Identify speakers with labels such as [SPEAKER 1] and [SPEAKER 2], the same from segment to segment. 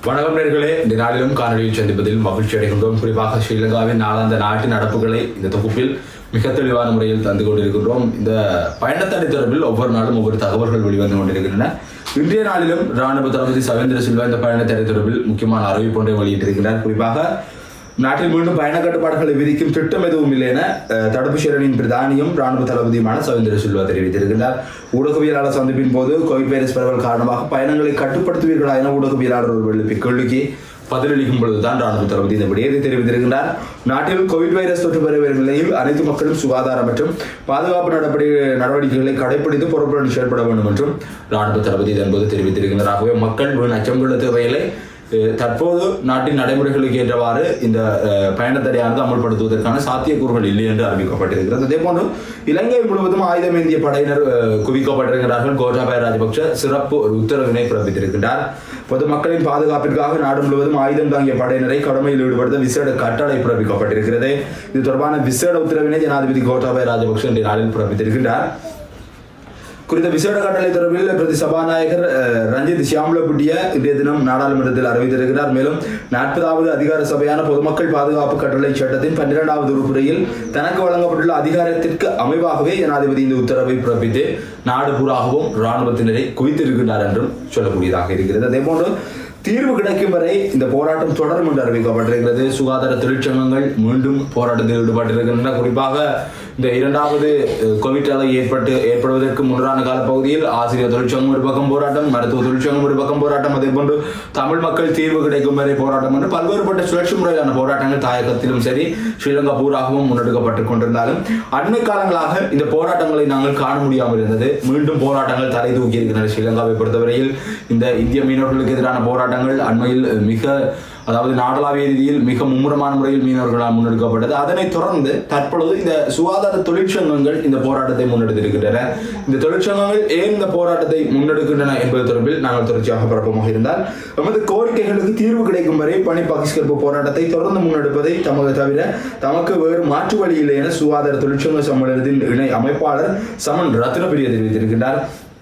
[SPEAKER 1] வணக்கம் நேர்களே இந்த நாளிலும் காணொலியில் சந்திப்பதில் மகிழ்ச்சி அடைகின்றோம் குறிப்பாக ஸ்ரீலங்காவின் நாளாந்த நாட்டு நடப்புகளை இந்த தொகுப்பில் மிக தெளிவான முறையில் தந்து கொண்டிருக்கின்றோம் இந்த பயணத்தடை தொடர்பில் ஒவ்வொரு நாளும் ஒவ்வொரு தகவல்கள் வெளிவந்து கொண்டிருக்கின்றன இன்றைய நாளிலும் ராணுவ தளபதி சவேந்திர சில்வா இந்த பயணத்தடை தொடர்பில் முக்கியமான அறிவிப்பு ஒன்றை வெளியிட்டிருக்கிறார் குறிப்பாக நாட்டில் மீண்டும் பயண கட்டுப்பாடுகளை விதிக்கும் திட்டம் எதுவும் இல்லை என அஹ், தடுப்பு சேரனின் பிரதானியும் ராணுவ தளபதியுமான சவேந்திர சில்வா தெரிவித்திருக்கிறார் ஊடகவியலாளர் சந்திப்பின் போது கோவிட் வைரஸ் பரவல் காரணமாக பயணங்களை கட்டுப்படுத்துவீர்களா என ஊடகவியலாளர் ஒரு எழுப்பிய கேள்விக்கு பதிலளிக்கும் பொழுதுதான் ராணுவ தளபதி இந்த விடயத்தை தெரிவித்திருக்கிறார் நாட்டில் கோவிட் வைரஸ் தொற்று பரவிய நிலையில் அனைத்து மக்களும் சுகாதாரம் மற்றும் பாதுகாப்பு நடவடிக்கை நடவடிக்கைகளை கடைபிடித்து பொறுப்புடன் செயல்பட வேண்டும் என்றும் ராணுவ தளபதி இதன்போது தெரிவித்திருக்கிறார் ஆகவே மக்கள் வீண் அச்சம் கொள்ள தேவையில்லை அஹ் தற்போது நாட்டின் நடைமுறைகளுக்கு ஏற்றவாறு இந்த அஹ், பயணத்தடையானது அமல்படுத்துவதற்கான சாத்தியக்கூறுகள் இல்லை என்று அறிவிக்கப்பட்டிருக்கிறது அதே போன்று இலங்கை முழுவதும் ஆயுதம் ஏந்திய படையினர் அஹ், குவிக்கப்பட்டிருக்கிறார்கள் கோட்டாபய ராஜபக்ஷ சிறப்பு ஒரு உத்தரவினை பிறப்பித்திருக்கின்றார் பொதுமக்களின் பாதுகாப்பிற்காக நாடு முழுவதும் ஆயுதம் தாங்கிய படையினரை கடமையில் ஈடுபடுத்த விசேட கட்டளை பிறப்பிக்கப்பட்டிருக்கிறது இது தொடர்பான விசேட உத்தரவினை ஜனாதிபதி கோட்டாபய ராஜபக்ஷ இன்றைய நாளில் பிறப்பித்திருக்கின்றார் குறித்த விசேட கட்டளை தொடர்பில் பிரதி சபாநாயகர் அஹ், ரஞ்சித் சியாமலபுட்டிய இன்றைய தினம் நாடாளுமன்றத்தில் அறிவித்திருக்கிறார் மேலும் நாற்பதாவது அதிகார சபையான பொதுமக்கள் பாதுகாப்பு கட்டளை சட்டத்தின் பன்னிரெண்டாவது உறுப்புரையில் தனக்கு வழங்கப்பட்டுள்ள அதிகாரத்திற்கு அமைவாகவே ஜனாதிபதி இந்த உத்தரவை பிறப்பித்து நாடு பூராகவும் இராணுவத்தினரை குவித்திருக்கின்றார் என்றும் சொல்லக்கூடியதாக இருக்கிறது அதேபோன்று தீர்வு கிடைக்கும் வரை இந்த போராட்டம் தொடரும் என்று அறிவிக்கப்பட்டிருக்கிறது சுகாதார தொழிற்சங்கங்கள் மீண்டும் போராட்டத்தில் ஈடுபட்டிருக்கின்றன குறிப்பாக இந்த இரண்டாவது அஹ், கோவிட் அலை ஏற்பட்டு ஏற்படுவதற்கு முன்றான காலப்பகுதியில் ஆசிரியர் தொழிற்சங்கம் ஒரு பக்கம் போராட்டம் மருத்துவ தொழிற்சங்கம் ஒரு பக்கம் போராட்டம் அதே போன்று தமிழ் மக்கள் தீர்வு கிடைக்கும் வரை போராட்டம் என்று பல்வேறுபட்ட சுழற்சி முறையிலான போராட்டங்கள் தாயகத்திலும் சரி ஸ்ரீலங்கா பூராகவும் முன்னெடுக்கப்பட்டுக் கொண்டிருந்தாலும் அண்மை காலங்களாக இந்த போராட்டங்களை நாங்கள் காண முடியாமல் இருந்தது மீண்டும் போராட்டங்கள் தலை தூக்கி இருக்கின்றன ஸ்ரீலங்காவை பொறுத்தவரையில் இந்த இந்திய மீனவர்களுக்கு எதிரான போராட்டங்கள் அண்மையில் மிக அதாவது நாடளாவிய ரீதியில் மிக மும்முரமான முறையில் மீனவர்களால் முன்னெடுக்கப்பட்டது அதனைத் தொடர்ந்து தற்பொழுது இந்த சுகாதார தொழிற்சங்கங்கள் இந்த போராட்டத்தை முன்னெடுத்திருக்கின்றன இந்த தொழிற்சங்கங்கள் ஏன் இந்த போராட்டத்தை முன்னெடுக்கின்றன என்பது தொடர்பில் நாங்கள் தொடர்ச்சியாக பரப்பமாக இருந்தால் நமது கோரிக்கைகளுக்கு தீர்வு கிடைக்கும் வரை பணி பகிஷ்கரிப்பு போராட்டத்தை தொடர்ந்து முன்னெடுப்பதை தமக்கு தவிர தமக்கு வேறு மாற்று வழி இல்லை என சுகாதார தொழிற்சங்க சம்மேளனத்தின் இணை அமைப்பாளர் சமன் ரத்னபிரிய தெரிவித்திருக்கின்றார்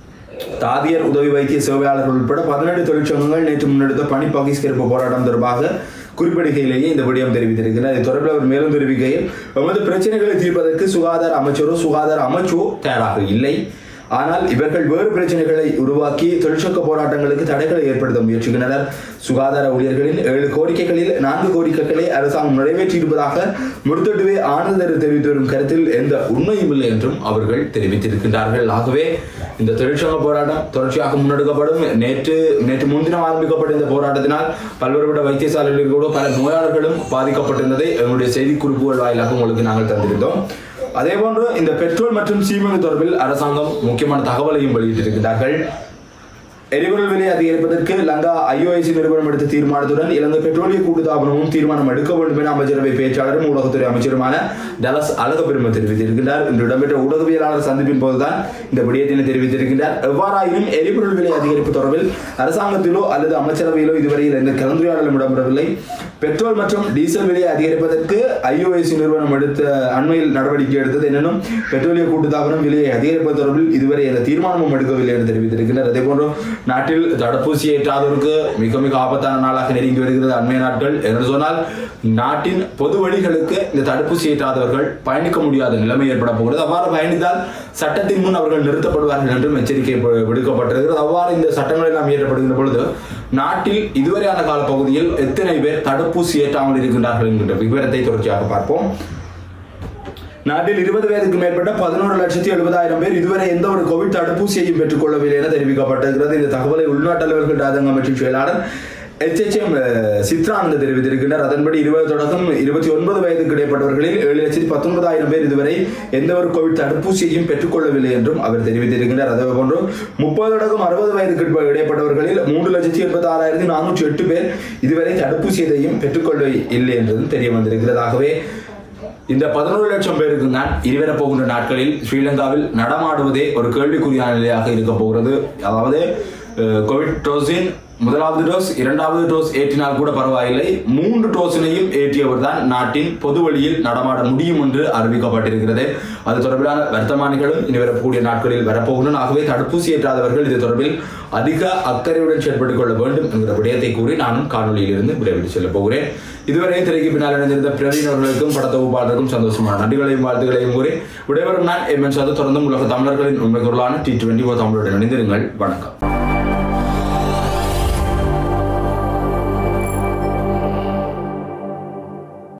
[SPEAKER 1] தாதியர் உதவி வைத்திய சேவையாளர்கள் உட்பட பதினெட்டு தொழிற்சங்கங்கள் நேற்று முன்னெடுத்த பணி பகிஷ்கரிப்பு போராட்டம் தொடர்பாக குறிப்பிடுகையிலேயே இந்த விடயம் தெரிவித்திருக்கிறார் இது தொடர்பில் அவர் மேலும் தெரிவிக்கையில் எமது பிரச்சனைகளை தீர்ப்பதற்கு சுகாதார அமைச்சரோ சுகாதார அமைச்சோ தயாராக இல்லை ஆனால் இவர்கள் வேறு பிரச்சனைகளை உருவாக்கி தொழிற்சங்க போராட்டங்களுக்கு தடைகளை ஏற்படுத்த முயற்சிக்கின்றனர் சுகாதார ஊழியர்களின் ஏழு கோரிக்கைகளில் நான்கு கோரிக்கைகளை அரசாங்கம் நிறைவேற்றியிருப்பதாக முடுத்தட்டுவே ஆனந்தர் தெரிவித்து வரும் கருத்தில் எந்த உண்மையும் இல்லை என்றும் அவர்கள் தெரிவித்திருக்கின்றார்கள் ஆகவே இந்த தொழிற்சங்க போராட்டம் தொடர்ச்சியாக முன்னெடுக்கப்படும் நேற்று நேற்று முன்தினம் ஆரம்பிக்கப்பட்ட இந்த போராட்டத்தினால் பல்வேறுபட்ட வைத்தியசாலைகளில் கூட பல நோயாளர்களும் பாதிக்கப்பட்டிருந்ததை எங்களுடைய செய்திக்குறிப்புகள் வாயிலாக உங்களுக்கு நாங்கள் தந்திருந்தோம் அதேபோன்று இந்த பெட்ரோல் மற்றும் சீமெந்து தொடர்பில் அரசாங்கம் முக்கியமான தகவலையும் வெளியிட்டிருக்கிறார்கள் எரிபொருள் விலை அதிகரிப்பதற்கு லங்கா ஐஓஐசி நிறுவனம் எடுத்த தீர்மானத்துடன் இலங்கை பெட்ரோலிய கூட்டுத்தாபனமும் தீர்மானம் எடுக்க வேண்டும் என அமைச்சரவை பேச்சாளரும் ஊடகத்துறை அமைச்சருமான டலஸ் அழகப்பெருமை தெரிவித்திருக்கின்றார் இன்று இடம்பெற்ற ஊடகவியலாளர் சந்திப்பின் போதுதான் இந்த விடயத்தினை தெரிவித்திருக்கின்றார் எவ்வாறாயினும் எரிபொருள் விலை அதிகரிப்பு தொடர்பில் அரசாங்கத்திலோ அல்லது அமைச்சரவையிலோ இதுவரையில் எந்த கலந்துரையாடலும் இடம்பெறவில்லை பெட்ரோல் மற்றும் டீசல் விலையை அதிகரிப்பதற்கு ஐஓஐசி நிறுவனம் எடுத்த அண்மையில் நடவடிக்கை எடுத்தது என்னென்னும் பெட்ரோலிய கூட்டுத்தாபனம் விலையை அதிகரிப்பது தொடர்பில் இதுவரை எந்த தீர்மானமும் எடுக்கவில்லை என்று தெரிவித்திருக்கின்றனர் அதேபோன்று நாட்டில் தடுப்பூசி ஏற்றாதவருக்கு மிக மிக ஆபத்தான நாளாக நெருங்கி வருகிறது அண்மை நாட்கள் என்று சொன்னால் நாட்டின் பொது வழிகளுக்கு இந்த தடுப்பூசி ஏற்றாதவர்கள் பயணிக்க முடியாத நிலைமை ஏற்பட போகிறது அவ்வாறு பயணித்தால் சட்டத்தின் முன் அவர்கள் நிறுத்தப்படுவார்கள் என்றும் எச்சரிக்கை ப- விடுக்கப்பட்டிருக்கிறது அவ்வாறு இந்த சட்டங்கள் எல்லாம் இயற்றப்படுகின்ற பொழுது நாட்டில் இதுவரையான காலப்பகுதியில் எத்தனை பேர் தடுப்பூசி ஏற்றாமல் இருக்கின்றார்கள் என்கின்ற விவரத்தை தொடர்ச்சியாக பார்ப்போம் நாட்டில் இருபது வயதுக்கு மேற்பட்ட பதினோரு லட்சத்தி எழுபதாயிரம் பேர் இதுவரை எந்த ஒரு கோவிட் தடுப்பூசியையும் பெற்றுக் கொள்ளவில்லை என தெரிவிக்கப்பட்டிருக்கிறது இந்த தகவலை உள்நாட்டு அலுவல்கள் ராஜாங்க அமைச்சின் செயலாளர் HHM சித்ரானந்த தெரிவித்திருக்கின்றார் அதன்படி இருபது தொடக்கம் இருபத்தி ஒன்பது வயதுக்கு இடைப்பட்டவர்களில் ஏழு லட்சத்தி பத்தொன்பதாயிரம் பேர் இதுவரை எந்த ஒரு கோவிட் தடுப்பூசியையும் பெற்றுக்கொள்ளவில்லை என்றும் அவர் தெரிவித்திருக்கின்றார் அதே போன்று முப்பது தொடக்கம் அறுபது வயதுக்கு இடைப்ப- இடைப்பட்டவர்களில் மூன்று லட்சத்தி எண்பத்தி ஆறாயிரத்தி நானூற்றி எட்டு பேர் இதுவரை தடுப்பூசி எதையும் பெற்றுக்கொள்ள இல்லை என்றதும் தெரிய வந்திருக்கிறது ஆகவே இந்த பதினோரு லட்சம் பேருக்கு தான் இருவர போகின்ற நாட்களில் ஸ்ரீலங்காவில் நடமாடுவதே ஒரு கேள்விக்குறியான நிலையாக இருக்க போகிறது அதாவது அஹ், கோவிட் டோசின் முதலாவது டோஸ் இரண்டாவது டோஸ் ஏற்றினால் கூட பரவாயில்லை மூன்று டோஸினையும் ஏற்றியவர் தான் நாட்டின் பொது வழியில் நடமாட முடியும் என்று அறிவிக்கப்பட்டிருக்கிறது அது தொடர்பிலான வர்த்தமானிகளும் இனி வரக்கூடிய நாட்களில் வரப்போகின்றன ஆகவே தடுப்பூசி ஏற்றாதவர்கள் இது தொடர்பில் அதிக அக்கறையுடன் செயல்பட்டுக் கொள்ள வேண்டும் என்கிற விடயத்தை கூறி நானும் காணொலியில் இருந்து விரைவில் செல்ல போகிறேன் இதுவரை திரைக்கு பின்னால் இணைந்திருந்த பிரவீன் அவர்களுக்கும் படத்தொகுப்பாளருக்கும் சந்தோஷமான நன்றிகளையும் வாழ்த்துக்களையும் கூறி விடைபெறும் நான் எம் என் சது தொடர்ந்தும் உலக தமிழர்களின் உண்மை குரலான டி டுவெண்டி தமிழுடன் இணைந்திருங்கள் வணக்கம்